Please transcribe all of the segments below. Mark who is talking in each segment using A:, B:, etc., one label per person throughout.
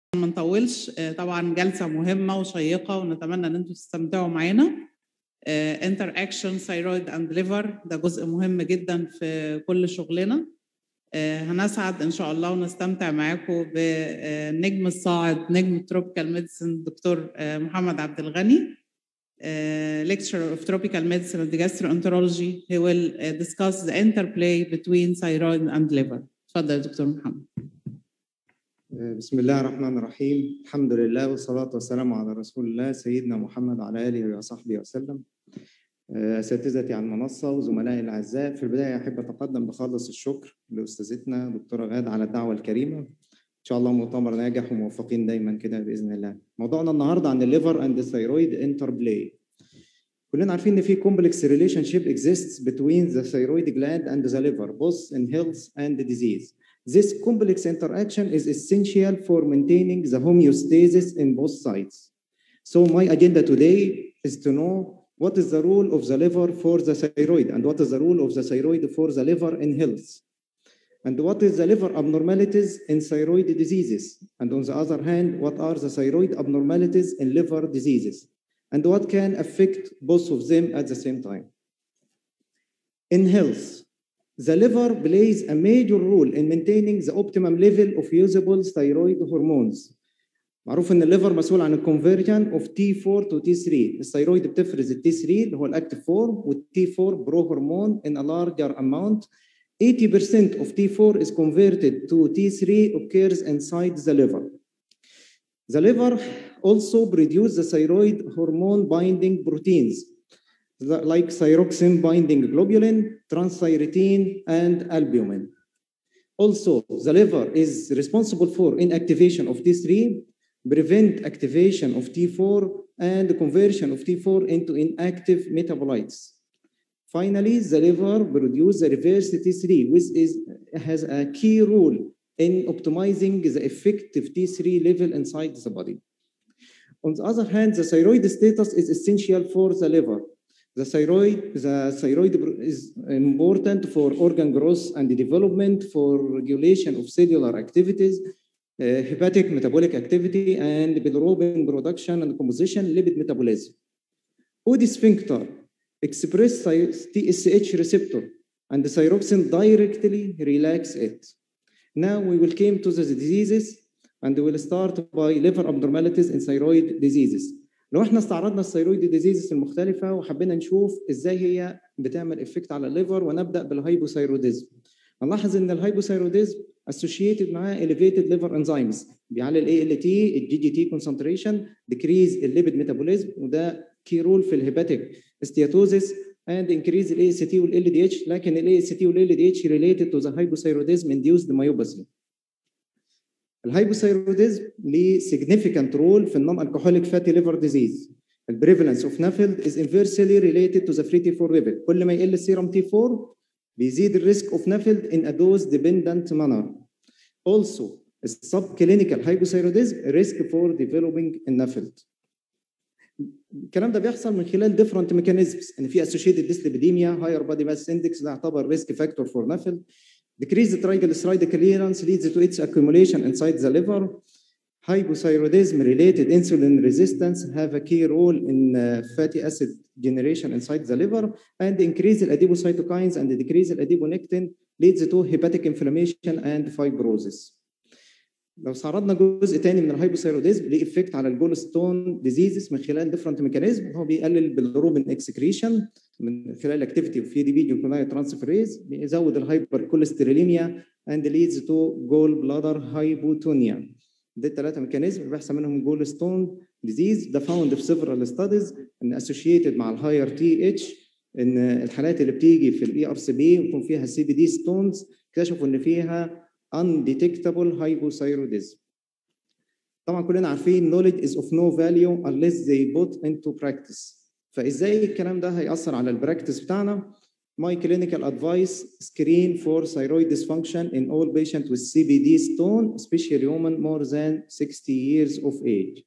A: ما نطولش طبعا جلسه مهمه وشيقه ونتمنى ان انتم تستمتعوا معانا انتر اكشن ثايرويد اند ليفر ده جزء مهم جدا في كل شغلنا هنسعد ان شاء الله ونستمتع معاكم بالنجم الصاعد نجم تروبيكال ميديسن دكتور محمد عبد الغني lecturer of tropical medicine and gastroenterology he will discuss the interplay between thyroid and liver اتفضل يا دكتور محمد
B: بسم الله الرحمن الرحيم الحمد لله والصلاة والسلام على رسول الله سيدنا محمد وعلى آله وصحبه وسلم أساتذتي على المنصة وزملائي الأعزاء في البداية أحب أتقدم بخالص الشكر لأستاذتنا دكتورة غادة على الدعوة الكريمة إن شاء الله مؤتمر ناجح وموفقين دايما كده بإذن الله موضوعنا النهاردة عن الليفر أند الثيرويد انتربلاي كلنا عارفين ان في complex relationship exists between the thyroid gland and the liver both in health and disease This complex interaction is essential for maintaining the homeostasis in both sides. So my agenda today is to know what is the role of the liver for the thyroid and what is the role of the thyroid for the liver in health. And what is the liver abnormalities in thyroid diseases? And on the other hand, what are the thyroid abnormalities in liver diseases? And what can affect both of them at the same time? In health, the liver plays a major role in maintaining the optimum level of usable thyroid hormones. معروف ان الليفر مسؤول عن الكونفرجن اوف تي 4 تو تي 3 الثيرويد بتفرز التي 3 اللي هو الاكتيف فورم والتي 4 برو هرمون in a larger amount 80% of T4 is converted to T3 occurs inside the liver. The liver also produces the thyroid hormone binding proteins like thyroxine binding globulin, transthyretin, and albumin. Also, the liver is responsible for inactivation of T3, prevent activation of T4, and conversion of T4 into inactive metabolites. Finally, the liver produces the reverse T3, which is, has a key role in optimizing the effective T3 level inside the body. On the other hand, the thyroid status is essential for the liver. The thyroid, the thyroid is important for organ growth and development, for regulation of cellular activities, uh, hepatic metabolic activity, and bilirubin production and composition, lipid metabolism. OD sphincter express TSH receptor, and the thyroxine directly relax it. Now we will come to the diseases, and we will start by liver abnormalities in thyroid diseases. لو احنا استعرضنا الثيرويد ديزيزز المختلفه وحبينا نشوف ازاي هي بتعمل افكت على الليفر ونبدا بالهايبوثايروديزم هنلاحظ ان الهايبوثايروديزم associated معاه elevated liver enzymes بيعلي الاي ال تي الجي جي تي concentration decrease الليبيد ميتابوليزم وده كي رول في الهيباتيك استياتوزيس and increase الاي اس تي والال دي اتش لكن الاي اس تي والال دي اتش related to the hypothyroidism induced myopathy الهايبوثايروديزم ليه significant role في النون alcoholic fatty liver disease. The prevalence of NAFLD is inversely related to the free T4 level. كل ما يقل السيرم T4 بيزيد الريسك of NAFLD in a dose dependent manner. Also, subclinical hypothyroidism risk for developing NAFLD. الكلام ده بيحصل من خلال different mechanisms ان في associated dyslipidemia, higher body mass index ده يعتبر risk factor for NAFLD. Decreased triglyceride clearance leads to its accumulation inside the liver. Hypothyroidism-related insulin resistance have a key role in uh, fatty acid generation inside the liver, and increase the adipocytokines and decrease the adiponectin leads to hepatic inflammation and fibrosis. لو استعرضنا جزء تاني من الهايبوثايروديزم ليه افكت على الجولستون ديزيزز من خلال ديفرنت ميكانيزم هو بيقلل بالروبين اكسكريشن من خلال الاكتيفيتي في دي بي جلوكونايل ترانسفيريز بيزود الهايبر كوليستروليميا اند ليدز تو جول بلادر هايبوتونيا دي الثلاثه ميكانيزم بيحصل منهم جول ستون ديزيز ده فاوند في سيفرال ستاديز ان اسوشيتد مع الهاير تي اتش ان الحالات اللي بتيجي في الاي ار سي بي ويكون فيها سي بي دي ستونز اكتشفوا ان فيها undetectable hypothyroidism. طبعا كلنا عارفين knowledge is of no value unless they put into practice. فازاي الكلام ده هيأثر على البراكتس بتاعنا؟ My clinical advice screen for thyroid dysfunction in all patients with CBD stone, especially women more than 60 years of age.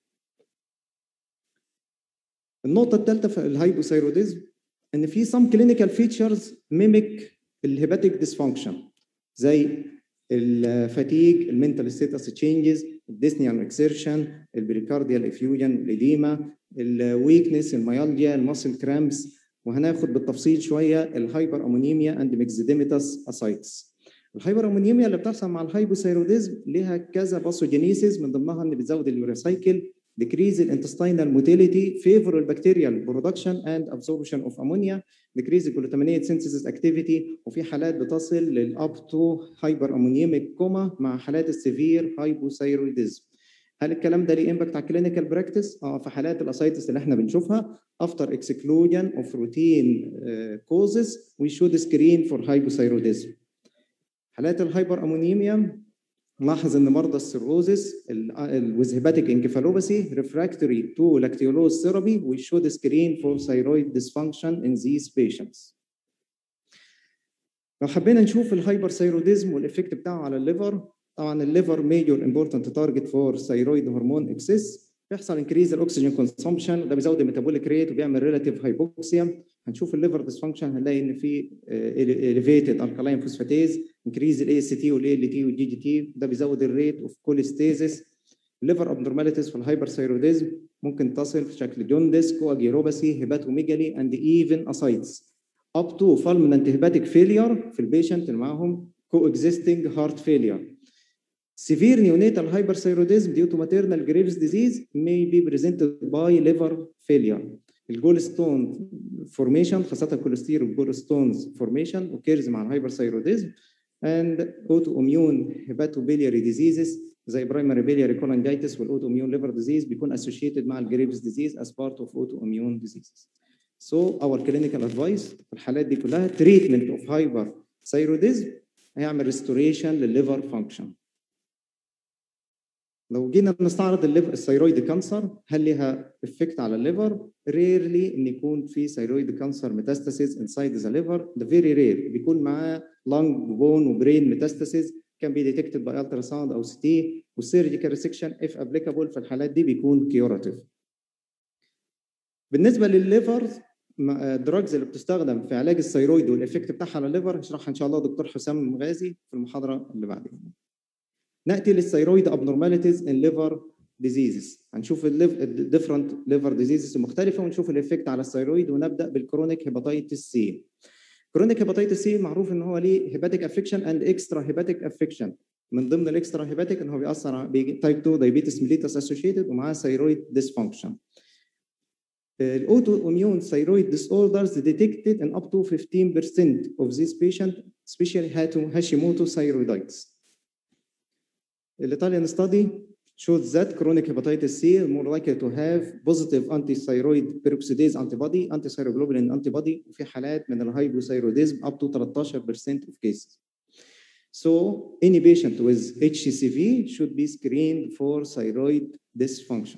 B: النقطة الثالثة في الهايبوثايروديزم إن في some clinical features mimic الهيباتيك dysfunction زي الفاتيج المنتال ستاتس تشينجز الديسنيال اكسيرشن البريكارديال افيوجن الاديما الويكنس الميالجيا الماسل كرامبس وهناخد بالتفصيل شويه الهايبر امونيميا اند ميكزيديميتاس اسايتس الهايبر امونيميا اللي بتحصل مع الهايبوثايروديزم ليها كذا باثوجينيسيس من ضمنها ان بتزود اليوريسايكل decrease الانتستينال موتيليتي favor البكتيريال برودكشن اند absorption of ammonia decrease الجلوتامينيت synthesis activity وفي حالات بتصل للاب تو هايبر امونيميك كوما مع حالات السيفير هايبوثايرويدزم هل الكلام ده ليه امباكت على الكلينيكال براكتس؟ اه في حالات الاسايتس اللي احنا بنشوفها after exclusion of routine uh, causes we should screen for hypothyroidism. حالات الهايبر امونيميا لاحظ ان مرضى السيروزس with hepatic encephalopathy refractory to lactulose therapy we should screen for thyroid dysfunction in these patients. لو حبينا نشوف الهايبرثايروديزم والافكت بتاعه على الليفر طبعا الليفر ميجور امبورتنت تارجت فور ثايرويد هرمون اكسس بيحصل انكريز الاكسجين كونسومشن ده بيزود الميتابوليك ريت وبيعمل ريلاتيف هايبوكسيا هنشوف الليفر ديسفانكشن هنلاقي ان في اليفيتد الكالاين فوسفاتيز انكريز الاي اس تي والاي ال تي والجي جي تي ده بيزود الريت اوف كوليستيزيس الليفر ابنورماليتيز في الهايبرثايروديزم ممكن تصل في شكل جوندس كواجيروباسي هيباتوميجالي اند ايفن اسايتس اب تو فالمنت هيباتيك فيلير في البيشنت اللي معاهم كو اكزيستنج هارت فيلير Severe neonatal hyperthyroidism due to maternal Graves' disease may be presented by liver failure. الجول ستون فورميشن خاصة الكوليسترول جول ستونز فورميشن occurs مع الهايبرثايروديزم and autoimmune hepatobiliary diseases زي primary biliary cholangitis والاوتوميون liver disease بيكون associated مع الجريفز disease as part of autoimmune diseases. So our clinical advice في الحالات دي كلها treatment of hyperthyroidism هيعمل restoration للليفر function. لو جينا نستعرض الليفر الثيرويد كانسر هل لها افكت على الليفر؟ ريرلي ان يكون في ثيرويد كانسر ميتاستاسيز انسايد ذا ليفر ده فيري رير بيكون معاه لانج بون وبرين ميتاستاسيز كان بي ديتكتد باي الترا ساوند او سي تي والسيرجيكال ريسكشن اف ابليكابل في الحالات دي بيكون كيوراتيف. بالنسبه للليفر الدراجز اللي بتستخدم في علاج الثيرويد والافكت بتاعها على الليفر هيشرحها ان شاء الله دكتور حسام غازي في المحاضره اللي بعدين. ناتي للثيرويد abnormalities in liver diseases هنشوف الديفرنت ليفر ديزيزز المختلفه ونشوف الافكت على الثيرويد ونبدا بالكرونيك هيباتيتس سي كرونيك هيباتيتس سي معروف ان هو ليه هيباتيك افكشن اند اكسترا هيباتيك افكشن من ضمن الاكسترا هيباتيك ان هو بيأثر على تايب 2 دايبيتس ميليتس اسوشيتد ومعاه ثيرويد ديسفانكشن الاوتو اميون ثيرويد disorders detected in up to 15% of these patients especially Hashimoto thyroiditis The Italian study showed that chronic hepatitis C are more likely to have positive anti-thyroid peroxidase antibody, anti-thyroglobulin antibody وفي حالات من الهايبوثايروديزم up to 13% of cases. So any patient with HCCV should be screened for thyroid dysfunction.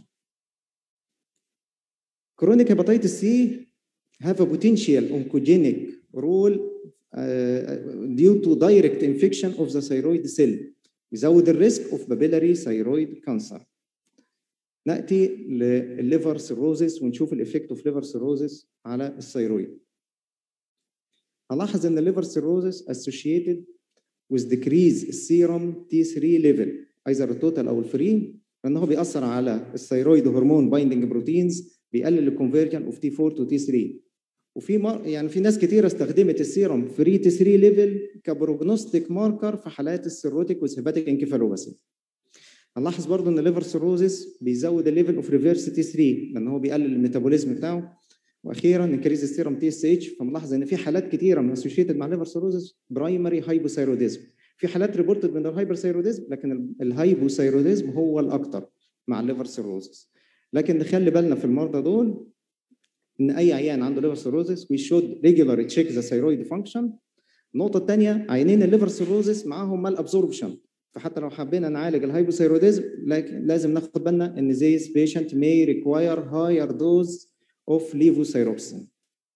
B: Chronic hepatitis C have a potential oncogenic role uh, due to direct infection of the thyroid cell. يزود الريسك اوف بابيلاري ثيرويد كانسر ناتي للليفر سيروزيس ونشوف الايفكت اوف ليفر سيروزيس على الثيرويد هنلاحظ ان الليفر سيروزيس associated with decrease السيروم T3 level either التوتال او الفري لان هو بيأثر على الثيرويد هرمون بايندنج بروتينز بيقلل الكونفرجن اوف T4 تو T3 وفي مر... يعني في ناس كتيره استخدمت السيروم فري تي 3 ليفل كبروجنوستيك ماركر في حالات السيروتيك والهيباتيك انكفالوباثي. هنلاحظ برضو ان الليفر سيروزيس بيزود الليفل اوف ريفيرس تي 3 لان هو بيقلل الميتابوليزم بتاعه واخيرا انكريز السيروم تي اس اتش فملاحظ ان في حالات كتيره من اسوشيتد مع الليفر سيروزيس برايمري هايبوثايروديزم. في حالات ريبورتد من الهايبرثايروديزم لكن الهايبوثايروديزم هو الاكثر مع الليفر سيروزيس. لكن نخلي بالنا في المرضى دول ان اي عيان عنده ليفر سيروزيس وي شود ريجولار تشيك ذا ثيرويد فانكشن النقطه الثانيه عيانين الليفر سيروزيس معاهم مال ابزوربشن فحتى لو حبينا نعالج الهايبوثايروديزم لازم ناخد بالنا ان زيز بيشنت may require higher dose of levothyroxine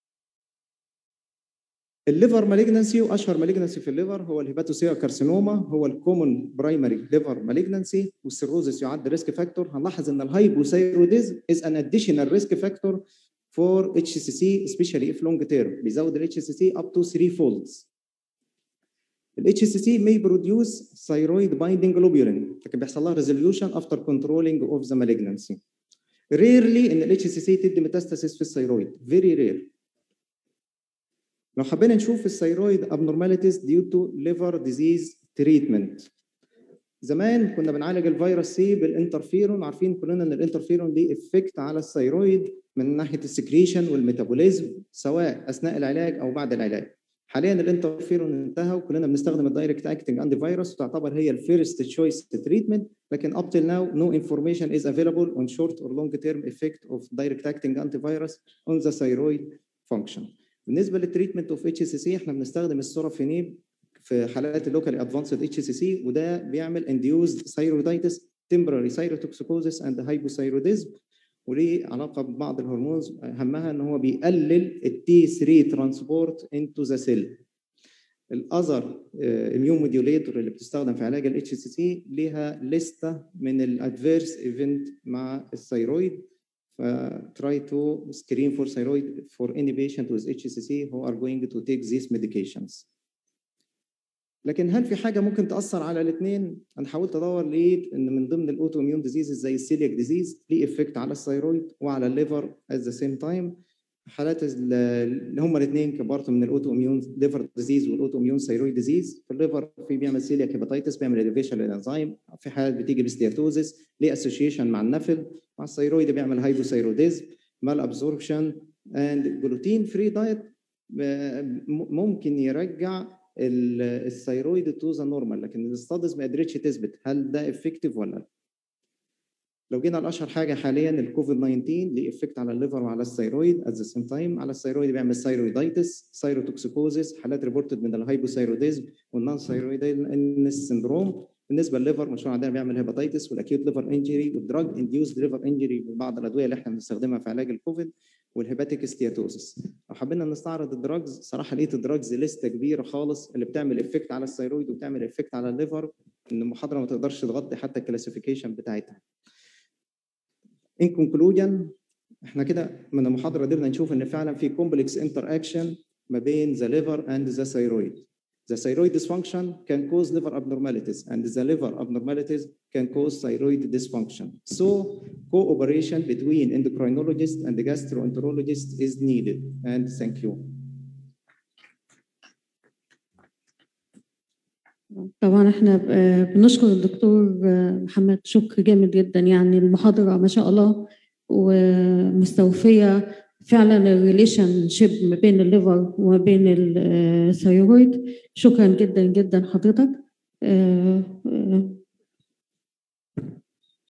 B: الليفر مالجنسي واشهر مالجنسي في الليفر هو الهيباتوسيا كارسينوما هو الكومن برايمري ليفر مالجنسي والسيروزيس يعد ريسك فاكتور هنلاحظ ان الهايبوثايروديزم is an additional risk factor for HCC especially if long term بيزود ال HCC up to 3 folds. ال HCC may produce thyroid binding globulin لكن بيحصل لها resolution after controlling of the malignancy. rarely ان ال HCC تدي ميتاستاسيس في الثيرويد very rare. لو حبينا نشوف الثيرويد abnormalities due to liver disease treatment زمان كنا بنعالج الفيروس سي بالانترفيرون عارفين كلنا ان الانترفيرون ليه افكت على الثيرويد من ناحيه السكريشن والميتابوليزم سواء اثناء العلاج او بعد العلاج حاليا الانترفيرون انتهى وكلنا بنستخدم الدايركت اكتنج انتي فيروس وتعتبر هي الفيرست تشويس تريتمنت لكن up till now no information is available on short or long term effect of direct acting antivirus on the thyroid function. بالنسبه للتريتمنت اوف اتش سي سي احنا بنستخدم السورافينيب في حالات اللوكالي ادفانسد اتش سي سي وده بيعمل انديوزد ثايرويدايتس temporary thyrotoxicosis and hypothyroidism وليه علاقه ببعض الهرمونز اهمها ان هو بيقلل التي 3 ترانسبورت انتو ذا سيل الاذر اميون موديوليتور اللي بتستخدم في علاج الاتش سي سي ليها لسته من الادفيرس ايفنت مع الثيرويد try to screen for thyroid for any patient with HCC who are going to take these medications. لكن هل في حاجه ممكن تاثر على الاثنين؟ انا حاولت ادور لقيت ان من ضمن الاوتو اميون ديزيز زي السيلياك ديزيز ليه افكت على الثيرويد وعلى الليفر ات ذا سيم تايم حالات اللي هم الاثنين كبارت من الاوتو اميون ليفر ديزيز والاوتو اميون ثيرويد ديزيز في الليفر في بيعمل سيلياك هيباتيتس بيعمل اليفيشن للانزيم في حالات بتيجي بستياتوزيس ليه اسوشيشن مع النفل مع الثيرويد بيعمل هايبوثيروديزم مال ابزوربشن اند جلوتين فري دايت ممكن يرجع الثيرويد تو ذا نورمال لكن الاستادز ما قدرتش تثبت هل ده افكتيف ولا لا لو جينا لاشهر حاجه حاليا الكوفيد 19 ليه افكت على الليفر وعلى الثيرويد ات ذا سيم تايم على الثيرويد بيعمل ثيرويدايتس ثيروتوكسيكوزيس حالات ريبورتد من الهايبوثيروديزم والنون ثيرويدال سندروم بالنسبه للليفر مشروع عندنا بيعمل هيباتيتس والاكيوت ليفر انجري والدراج انديوزد ليفر انجري وبعض الادويه اللي احنا بنستخدمها في علاج الكوفيد والهيباتيك ستياتوزس لو حبينا نستعرض الدراجز صراحه لقيت الدراجز لسته كبيره خالص اللي بتعمل افكت على الثيرويد وبتعمل افكت على الليفر ان المحاضره ما تقدرش تغطي حتى الكلاسيفيكيشن بتاعتها ان كونكلوجن احنا كده من المحاضره قدرنا نشوف ان فعلا في كومبلكس انتر اكشن ما بين ذا ليفر اند ذا ثيرويد The thyroid dysfunction can cause liver abnormalities, and the liver abnormalities can cause thyroid dysfunction. So, cooperation between endocrinologist and the gastroenterologist is needed. And thank you.
C: طبعا احنا بنشكر الدكتور محمد شكر جامد جدا يعني المحاضره ما شاء الله ومستوفيه فعلا الريليشن شيب ما بين الليفر وما بين الثيرويد شكرا جدا جدا حضرتك